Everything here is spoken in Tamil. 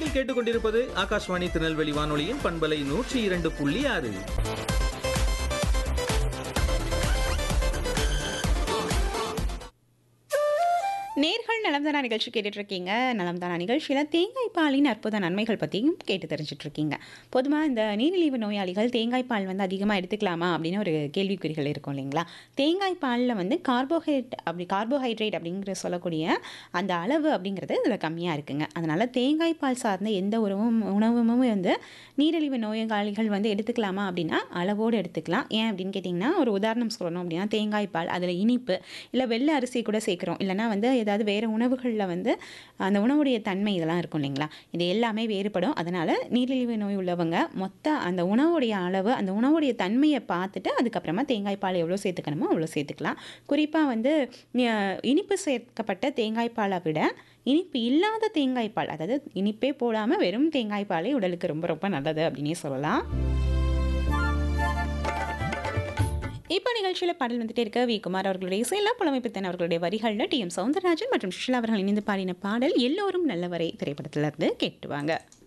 நீங்கள் கேட்டுக்கொண்டிருப்பது ஆகாஷ்வாணி திருநெல்வேலி வானொலியின் பண்பலை நூற்றி இரண்டு புள்ளி ஆறு நேர்கள் நலம்தானா நிகழ்ச்சி கேட்டுட்டு இருக்கீங்க நலம்தானா நிகழ்ச்சியில் தேங்காய் பாலின் அற்புத நன்மைகள் பற்றியும் கேட்டு தெரிஞ்சுட்டு இருக்கீங்க பொதுவாக இந்த நீரிழிவு நோயாளிகள் தேங்காய் பால் வந்து அதிகமாக எடுத்துக்கலாமா அப்படின்னு ஒரு கேள்விக்குறிகள் இருக்கும் இல்லைங்களா தேங்காய் பாலில் வந்து கார்போஹைட்ரேட் அப்படி கார்போஹைட்ரேட் அப்படிங்கிற சொல்லக்கூடிய அந்த அளவு அப்படிங்கிறது இதில் கம்மியாக இருக்குங்க அதனால் தேங்காய் பால் சார்ந்த எந்த உணவும் உணவும் வந்து நீரிழிவு நோயாளிகள் வந்து எடுத்துக்கலாமா அப்படின்னா அளவோடு எடுத்துக்கலாம் ஏன் அப்படின்னு கேட்டிங்கன்னா ஒரு உதாரணம் சொல்லணும் அப்படின்னா தேங்காய் பால் அதில் இனிப்பு இல்லை வெள்ளை அரிசி கூட சேர்க்குறோம் இல்லைனா வந்து ஏதாவது வேறு உணவுகளில் வந்து அந்த உணவுடைய தன்மை இதெல்லாம் இருக்கும் இல்லைங்களா இது எல்லாமே வேறுபடும் அதனால் நீரிழிவு நோய் உள்ளவங்க மொத்த அந்த உணவுடைய அளவு அந்த உணவுடைய தன்மையை பார்த்துட்டு அதுக்கப்புறமா தேங்காய் பால் எவ்வளோ சேர்த்துக்கணுமோ அவ்வளோ சேர்த்துக்கலாம் குறிப்பாக வந்து அஹ், இனிப்பு சேர்க்கப்பட்ட தேங்காய் பாலை விட இனிப்பு இல்லாத தேங்காய் பால் அதாவது இனிப்பே போடாமல் வெறும் தேங்காய் பாலே உடலுக்கு ரொம்ப ரொம்ப நல்லது அப்படின்னே சொல்லலாம் இப்போ நிகழ்ச்சியில் பாடல் வந்துட்டே இருக்க வி குமார் அவர்களுடைய இசையில் புலமைப்பித்தன் அவர்களுடைய வரிகளில் டி எம் சவுந்தரராஜன் மற்றும் சுஷிலா அவர்கள் இணைந்து பாடின பாடல் எல்லோரும் நல்லவரை திரைப்படத்திலிருந்து கேட்டுவாங்க